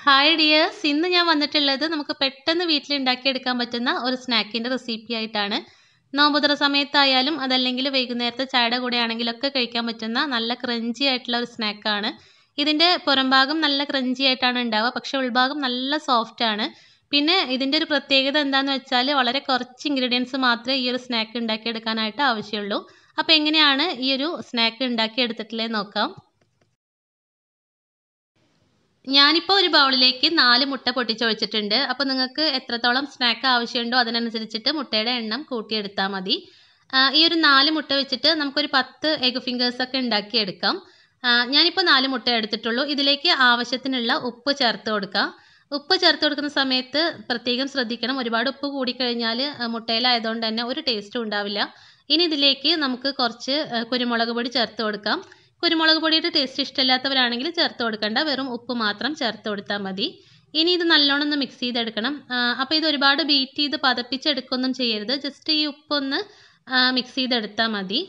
hi dears ഇന്ന് ഞാൻ വന്നിട്ടുള്ളത് നമുക്ക് പെട്ടെന്ന് വീട്ടിൽ ഉണ്ടാക്കിയെടുക്കാൻ പറ്റുന്ന ഒരു സ്നാക്കിൻ്റെ റെസിപ്പി ആയിട്ടാണ് നോമ്പുതറ സമയത്തായാലും അതല്ലെങ്കിൽ വൈകുന്നേരത്തെ ചായയുടെ കൂടെ ആണെങ്കിലൊക്കെ കഴിക്കാൻ പറ്റുന്ന നല്ല ക്രഞ്ചി ആയിട്ടുള്ള ഒരു സ്നാക്കാണ് ഇതിൻ്റെ പുറംഭാഗം നല്ല ക്രഞ്ചി ആയിട്ടാണ് ഉണ്ടാവുക പക്ഷെ ഉൾഭാഗം നല്ല സോഫ്റ്റ് ആണ് പിന്നെ ഇതിൻ്റെ ഒരു പ്രത്യേകത എന്താണെന്ന് വെച്ചാൽ വളരെ കുറച്ച് ഇൻഗ്രീഡിയൻസ് മാത്രമേ ഈ ഒരു സ്നാക്ക് ഉണ്ടാക്കിയെടുക്കാനായിട്ട് ആവശ്യമുള്ളൂ അപ്പോൾ എങ്ങനെയാണ് ഈ ഒരു സ്നാക്ക് ഉണ്ടാക്കിയെടുത്തിട്ടുള്ളത് നോക്കാം ഞാനിപ്പോൾ ഒരു ബൗളിലേക്ക് നാല് മുട്ട പൊട്ടിച്ചൊഴിച്ചിട്ടുണ്ട് അപ്പോൾ നിങ്ങൾക്ക് എത്രത്തോളം സ്നാക്ക് ആവശ്യമുണ്ടോ അതിനനുസരിച്ചിട്ട് മുട്ടയുടെ എണ്ണം കൂട്ടിയെടുത്താൽ മതി ഈ ഒരു നാല് മുട്ട വെച്ചിട്ട് നമുക്കൊരു പത്ത് എഗ് ഫിംഗേഴ്സ് ഒക്കെ ഉണ്ടാക്കിയെടുക്കാം ഞാനിപ്പോൾ നാല് മുട്ട എടുത്തിട്ടുള്ളൂ ഇതിലേക്ക് ആവശ്യത്തിനുള്ള ഉപ്പ് ചേർത്ത് കൊടുക്കാം ഉപ്പ് ചേർത്ത് കൊടുക്കുന്ന സമയത്ത് പ്രത്യേകം ശ്രദ്ധിക്കണം ഒരുപാട് ഉപ്പ് കൂടിക്കഴിഞ്ഞാൽ മുട്ടയിലായതുകൊണ്ട് തന്നെ ഒരു ടേസ്റ്റും ഉണ്ടാവില്ല ഇനി ഇതിലേക്ക് നമുക്ക് കുറച്ച് കുരുമുളക് പൊടി ചേർത്ത് കൊടുക്കാം കുരുമുളക് പൊടിയുടെ ടേസ്റ്റ് ഇഷ്ടമില്ലാത്തവരാണെങ്കിൽ ചേർത്ത് കൊടുക്കേണ്ട വെറും ഉപ്പ് മാത്രം ചേർത്ത് കൊടുത്താൽ മതി ഇനി ഇത് നല്ലോണം ഒന്ന് മിക്സ് ചെയ്തെടുക്കണം അപ്പോൾ ഇത് ഒരുപാട് ബീറ്റ് ചെയ്ത് പതപ്പിച്ചെടുക്കൊന്നും ചെയ്യരുത് ജസ്റ്റ് ഈ ഉപ്പൊന്ന് മിക്സ് ചെയ്തെടുത്താൽ മതി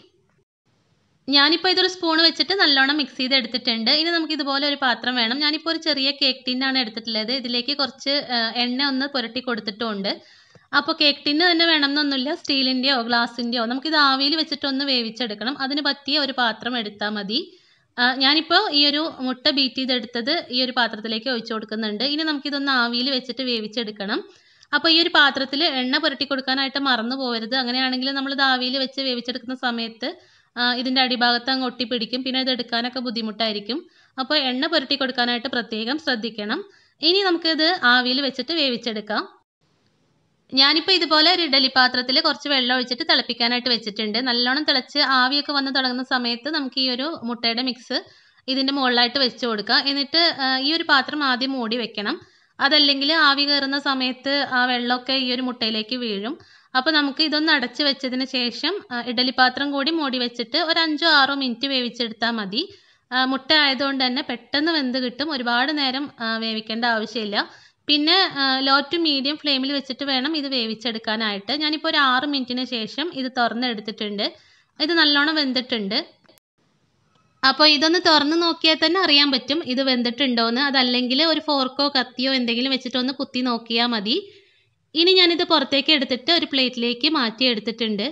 ഞാനിപ്പോൾ ഇതൊരു സ്പൂൺ വെച്ചിട്ട് നല്ലോണം മിക്സ് ചെയ്ത് എടുത്തിട്ടുണ്ട് ഇനി നമുക്ക് ഇതുപോലെ ഒരു പാത്രം വേണം ഞാനിപ്പോൾ ഒരു ചെറിയ കേക്ക് ടിന്നാണ് എടുത്തിട്ടുള്ളത് ഇതിലേക്ക് കുറച്ച് എണ്ണ ഒന്ന് പുരട്ടി കൊടുത്തിട്ടുമുണ്ട് അപ്പോൾ കേക്ക് ടിന്ന് തന്നെ വേണമെന്നൊന്നുമില്ല സ്റ്റീലിൻ്റെയോ ഗ്ലാസിൻ്റെയോ നമുക്കിത് ആവിയിൽ വെച്ചിട്ടൊന്ന് വേവിച്ചെടുക്കണം അതിന് പറ്റിയ ഒരു പാത്രം എടുത്താൽ മതി ഞാനിപ്പോൾ ഈ ഒരു മുട്ട ബീറ്റ് ചെയ്തെടുത്തത് ഈ ഒരു പാത്രത്തിലേക്ക് ഒഴിച്ചു കൊടുക്കുന്നുണ്ട് ഇനി നമുക്കിതൊന്ന് ആവിയിൽ വെച്ചിട്ട് വേവിച്ചെടുക്കണം അപ്പോൾ ഈ ഒരു പാത്രത്തിൽ എണ്ണ പുരട്ടി കൊടുക്കാനായിട്ട് മറന്നു പോകരുത് അങ്ങനെയാണെങ്കിൽ നമ്മളിത് ആവിയിൽ വെച്ച് വേവിച്ചെടുക്കുന്ന സമയത്ത് ഇതിൻ്റെ അടിഭാഗത്ത് അങ്ങ് ഒട്ടിപ്പിടിക്കും പിന്നെ ഇത് എടുക്കാനൊക്കെ ബുദ്ധിമുട്ടായിരിക്കും അപ്പോൾ എണ്ണ പുരട്ടി കൊടുക്കാനായിട്ട് പ്രത്യേകം ശ്രദ്ധിക്കണം ഇനി നമുക്കിത് ആവിയിൽ വെച്ചിട്ട് വേവിച്ചെടുക്കാം ഞാനിപ്പോൾ ഇതുപോലെ ഒരു ഇഡലി പാത്രത്തിൽ കുറച്ച് വെള്ളം ഒഴിച്ചിട്ട് തിളപ്പിക്കാനായിട്ട് വെച്ചിട്ടുണ്ട് നല്ലോണം തിളച്ച് ആവിയൊക്കെ വന്ന് തുടങ്ങുന്ന സമയത്ത് നമുക്ക് ഈ ഒരു മുട്ടയുടെ മിക്സ് ഇതിൻ്റെ മുകളിലായിട്ട് വെച്ച് കൊടുക്കുക എന്നിട്ട് ഈ ഒരു പാത്രം ആദ്യം മൂടി വെക്കണം അതല്ലെങ്കിൽ ആവി കയറുന്ന സമയത്ത് ആ വെള്ളമൊക്കെ ഈ ഒരു മുട്ടയിലേക്ക് വീഴും അപ്പോൾ നമുക്ക് ഇതൊന്ന് അടച്ച് വെച്ചതിന് ശേഷം ഇഡലി പാത്രം കൂടി മൂടി വെച്ചിട്ട് ഒരു അഞ്ചോ ആറോ മിനിറ്റ് വേവിച്ചെടുത്താൽ മതി മുട്ട ആയതുകൊണ്ട് തന്നെ പെട്ടെന്ന് വെന്ത് കിട്ടും ഒരുപാട് നേരം വേവിക്കേണ്ട ആവശ്യമില്ല പിന്നെ ലോ ടു മീഡിയം ഫ്ലെയിമിൽ വെച്ചിട്ട് വേണം ഇത് വേവിച്ചെടുക്കാനായിട്ട് ഞാനിപ്പോൾ ഒരു ആറ് മിനിറ്റിന് ശേഷം ഇത് തുറന്നെടുത്തിട്ടുണ്ട് ഇത് നല്ലോണം വെന്തിട്ടുണ്ട് അപ്പോൾ ഇതൊന്ന് തുറന്ന് നോക്കിയാൽ തന്നെ അറിയാൻ പറ്റും ഇത് വെന്തിട്ടുണ്ടോയെന്ന് അതല്ലെങ്കിൽ ഒരു ഫോർക്കോ കത്തിയോ എന്തെങ്കിലും വെച്ചിട്ടൊന്ന് കുത്തി നോക്കിയാൽ മതി ഇനി ഞാനിത് പുറത്തേക്ക് എടുത്തിട്ട് ഒരു പ്ലേറ്റിലേക്ക് മാറ്റി എടുത്തിട്ടുണ്ട്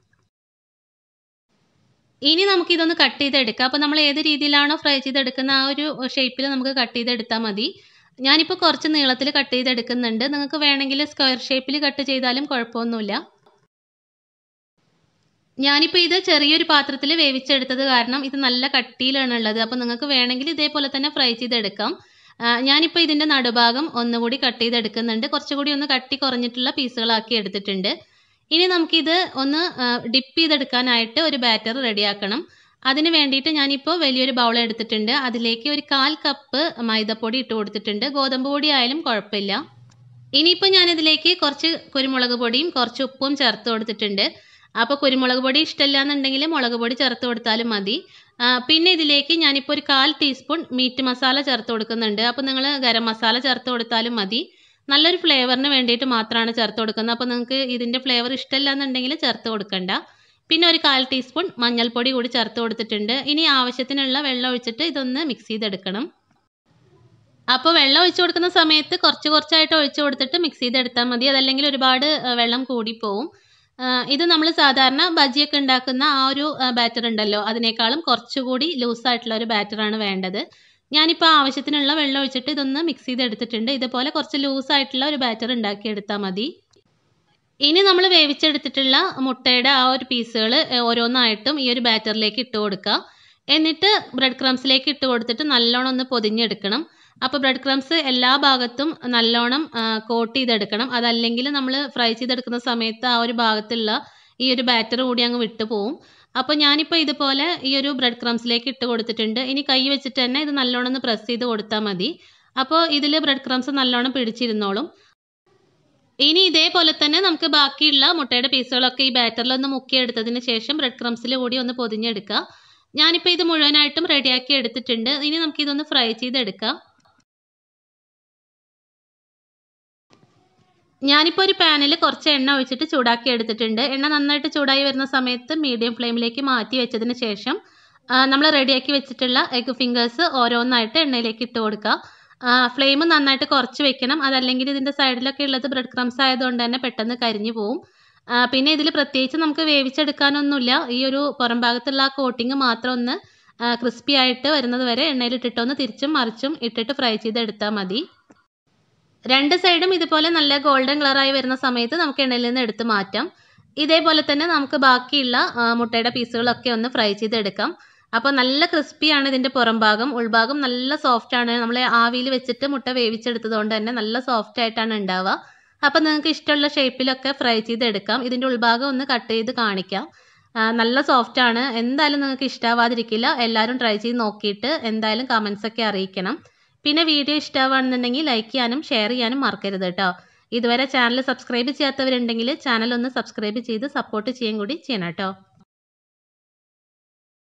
ഇനി നമുക്കിതൊന്ന് കട്ട് ചെയ്തെടുക്കാം അപ്പോൾ നമ്മൾ ഏത് രീതിയിലാണോ ഫ്രൈ ചെയ്തെടുക്കുന്ന ആ ഒരു ഷേപ്പിൽ നമുക്ക് കട്ട് ചെയ്തെടുത്താൽ മതി ഞാനിപ്പോൾ കുറച്ച് നീളത്തിൽ കട്ട് ചെയ്തെടുക്കുന്നുണ്ട് നിങ്ങൾക്ക് വേണമെങ്കിൽ സ്ക്വയർ ഷേപ്പിൽ കട്ട് ചെയ്താലും കുഴപ്പമൊന്നുമില്ല ഞാനിപ്പോൾ ഇത് ചെറിയൊരു പാത്രത്തിൽ വേവിച്ചെടുത്തത് കാരണം ഇത് നല്ല കട്ടിയിലാണ് ഉള്ളത് അപ്പോൾ നിങ്ങൾക്ക് വേണമെങ്കിൽ ഇതേപോലെ തന്നെ ഫ്രൈ ചെയ്തെടുക്കാം ഞാനിപ്പോൾ ഇതിൻ്റെ നടുഭാഗം ഒന്നുകൂടി കട്ട് ചെയ്തെടുക്കുന്നുണ്ട് കുറച്ചുകൂടി ഒന്ന് കട്ടി കുറഞ്ഞിട്ടുള്ള പീസുകളാക്കി എടുത്തിട്ടുണ്ട് ഇനി നമുക്കിത് ഒന്ന് ഡിപ്പ് ചെയ്തെടുക്കാനായിട്ട് ഒരു ബാറ്റർ റെഡിയാക്കണം അതിന് വേണ്ടിയിട്ട് ഞാനിപ്പോൾ വലിയൊരു ബൗൾ എടുത്തിട്ടുണ്ട് അതിലേക്ക് ഒരു കാൽ കപ്പ് മൈദപ്പൊടി ഇട്ട് കൊടുത്തിട്ടുണ്ട് ഗോതമ്പ് പൊടി ആയാലും കുഴപ്പമില്ല ഇനിയിപ്പോൾ ഞാനിതിലേക്ക് കുറച്ച് കുരുമുളക് പൊടിയും കുറച്ച് ഉപ്പും ചേർത്ത് കൊടുത്തിട്ടുണ്ട് അപ്പോൾ കുരുമുളക് പൊടി ഇഷ്ടമില്ല എന്നുണ്ടെങ്കിൽ മുളക് പൊടി ചേർത്ത് കൊടുത്താലും മതി പിന്നെ ഇതിലേക്ക് ഞാനിപ്പോൾ ഒരു കാൽ ടീസ്പൂൺ മീറ്റ് മസാല ചേർത്ത് കൊടുക്കുന്നുണ്ട് അപ്പോൾ നിങ്ങൾ ഗരം മസാല ചേർത്ത് കൊടുത്താലും മതി നല്ലൊരു ഫ്ലേവറിന് വേണ്ടിയിട്ട് മാത്രമാണ് ചേർത്ത് കൊടുക്കുന്നത് അപ്പോൾ നിങ്ങൾക്ക് ഇതിൻ്റെ ഫ്ലേവർ ഇഷ്ടമില്ല എന്നുണ്ടെങ്കിൽ ചേർത്ത് കൊടുക്കണ്ട പിന്നെ ഒരു കാൽ ടീസ്പൂൺ മഞ്ഞൾപ്പൊടി കൂടി ചേർത്ത് കൊടുത്തിട്ടുണ്ട് ഇനി ആവശ്യത്തിനുള്ള വെള്ളം ഒഴിച്ചിട്ട് ഇതൊന്ന് മിക്സ് ചെയ്തെടുക്കണം അപ്പോൾ വെള്ളം ഒഴിച്ചു കൊടുക്കുന്ന സമയത്ത് കുറച്ച് കുറച്ചായിട്ട് ഒഴിച്ചു കൊടുത്തിട്ട് മിക്സ് ചെയ്തെടുത്താൽ മതി അതല്ലെങ്കിൽ ഒരുപാട് വെള്ളം കൂടിപ്പോവും ഇത് നമ്മൾ സാധാരണ ബജിയൊക്കെ ഉണ്ടാക്കുന്ന ആ ഒരു ബാറ്റർ ഉണ്ടല്ലോ അതിനേക്കാളും കുറച്ചുകൂടി ലൂസായിട്ടുള്ള ഒരു ബാറ്ററാണ് വേണ്ടത് ഞാനിപ്പോൾ ആവശ്യത്തിനുള്ള വെള്ളം ഒഴിച്ചിട്ട് ഇതൊന്ന് മിക്സ് ചെയ്തെടുത്തിട്ടുണ്ട് ഇതുപോലെ കുറച്ച് ലൂസായിട്ടുള്ള ഒരു ബാറ്റർ ഉണ്ടാക്കിയെടുത്താൽ മതി ഇനി നമ്മൾ വേവിച്ചെടുത്തിട്ടുള്ള മുട്ടയുടെ ആ ഒരു പീസുകൾ ഓരോന്നായിട്ടും ഈ ഒരു ബാറ്ററിലേക്ക് ഇട്ട് കൊടുക്കുക എന്നിട്ട് ബ്രെഡ് ക്രംസിലേക്ക് ഇട്ട് കൊടുത്തിട്ട് നല്ലോണം ഒന്ന് പൊതിഞ്ഞെടുക്കണം അപ്പോൾ ബ്രെഡ് ക്രംസ് എല്ലാ ഭാഗത്തും നല്ലോണം കോട്ട് ചെയ്തെടുക്കണം അതല്ലെങ്കിൽ നമ്മൾ ഫ്രൈ ചെയ്തെടുക്കുന്ന സമയത്ത് ആ ഒരു ഭാഗത്തുള്ള ഈ ഒരു ബാറ്റർ കൂടി അങ്ങ് വിട്ടു പോവും അപ്പോൾ ഞാനിപ്പോൾ ഇതുപോലെ ഈ ഒരു ബ്രെഡ് ക്രംസിലേക്ക് ഇട്ട് കൊടുത്തിട്ടുണ്ട് ഇനി കൈ വെച്ചിട്ട് തന്നെ ഇത് നല്ലോണം ഒന്ന് പ്രസ് ചെയ്ത് കൊടുത്താൽ മതി അപ്പോൾ ഇതിൽ ബ്രെഡ് ക്രംസ് നല്ലോണം പിടിച്ചിരുന്നോളും ഇനി ഇതേപോലെ തന്നെ നമുക്ക് ബാക്കിയുള്ള മുട്ടയുടെ പീസുകളൊക്കെ ഈ ബാറ്ററിലൊന്ന് മുക്കിയെടുത്തതിന് ശേഷം ബ്രെഡ് ക്രംസിൽ കൂടി ഒന്ന് പൊതിഞ്ഞെടുക്കുക ഞാനിപ്പോൾ ഇത് മുഴുവനായിട്ടും റെഡിയാക്കി എടുത്തിട്ടുണ്ട് ഇനി നമുക്കിതൊന്ന് ഫ്രൈ ചെയ്തെടുക്കാം ഞാനിപ്പോൾ ഒരു പാനിൽ കുറച്ച് എണ്ണ ഒഴിച്ചിട്ട് ചൂടാക്കി എടുത്തിട്ടുണ്ട് എണ്ണ നന്നായിട്ട് ചൂടായി വരുന്ന സമയത്ത് മീഡിയം ഫ്ലെയിമിലേക്ക് മാറ്റി വെച്ചതിന് ശേഷം നമ്മൾ റെഡിയാക്കി വെച്ചിട്ടുള്ള എഗ് ഫിംഗേഴ്സ് ഓരോന്നായിട്ട് എണ്ണയിലേക്ക് ഇട്ട് കൊടുക്കുക ഫ്ലെയിം നന്നായിട്ട് കുറച്ച് വെക്കണം അതല്ലെങ്കിൽ ഇതിൻ്റെ സൈഡിലൊക്കെ ഉള്ളത് ബ്രെഡ് ക്രംസ് ആയതുകൊണ്ട് തന്നെ പെട്ടെന്ന് കരിഞ്ഞു പോവും ആ, പിന്നെ ഇതിൽ പ്രത്യേകിച്ച് നമുക്ക് വേവിച്ചെടുക്കാനൊന്നുമില്ല ഈ ഒരു പുറം ഭാഗത്തുള്ള ആ കോട്ടിങ് മാത്രം ഒന്ന് ക്രിസ്പി ആയിട്ട് വരുന്നത് വരെ എണ്ണയിലിട്ടിട്ടൊന്ന് തിരിച്ചും മറിച്ചും ഇട്ടിട്ട് ഫ്രൈ ചെയ്തെടുത്താൽ മതി രണ്ട് സൈഡും ഇതുപോലെ നല്ല ഗോൾഡൻ കളറായി വരുന്ന സമയത്ത് നമുക്ക് എണ്ണയിൽ നിന്ന് എടുത്ത് മാറ്റാം ഇതേപോലെ തന്നെ നമുക്ക് ബാക്കിയുള്ള ആ, മുട്ടയുടെ പീസുകളൊക്കെ ഒന്ന് ഫ്രൈ ചെയ്തെടുക്കാം അപ്പോൾ നല്ല ക്രിസ്പിയാണ് ഇതിൻ്റെ പുറം ഭാഗം ഉൾഭാഗം നല്ല സോഫ്റ്റ് ആണ് നമ്മൾ ആവിയിൽ വെച്ചിട്ട് മുട്ട വേവിച്ചെടുത്തത് കൊണ്ട് തന്നെ നല്ല സോഫ്റ്റ് ആയിട്ടാണ് ഉണ്ടാവുക അപ്പോൾ നിങ്ങൾക്ക് ഇഷ്ടമുള്ള ഷേപ്പിലൊക്കെ ഫ്രൈ ചെയ്തെടുക്കാം ഇതിൻ്റെ ഉൾഭാഗം ഒന്ന് കട്ട് ചെയ്ത് കാണിക്കാം ആ, നല്ല സോഫ്റ്റ് ആണ് എന്തായാലും നിങ്ങൾക്ക് ഇഷ്ടാവാതിരിക്കില്ല എല്ലാവരും ട്രൈ ചെയ്ത് നോക്കിയിട്ട് എന്തായാലും കമൻസ് ഒക്കെ അറിയിക്കണം പിന്നെ വീഡിയോ ഇഷ്ടമാണെന്നുണ്ടെങ്കിൽ ലൈക്ക് ചെയ്യാനും ഷെയർ ചെയ്യാനും മറക്കരുത് കേട്ടോ ഇതുവരെ ചാനൽ സബ്സ്ക്രൈബ് ചെയ്യാത്തവരുണ്ടെങ്കിൽ ചാനൽ ഒന്ന് സബ്സ്ക്രൈബ് ചെയ്ത് സപ്പോർട്ട് ചെയ്യാൻ കൂടി ചെയ്യണം കേട്ടോ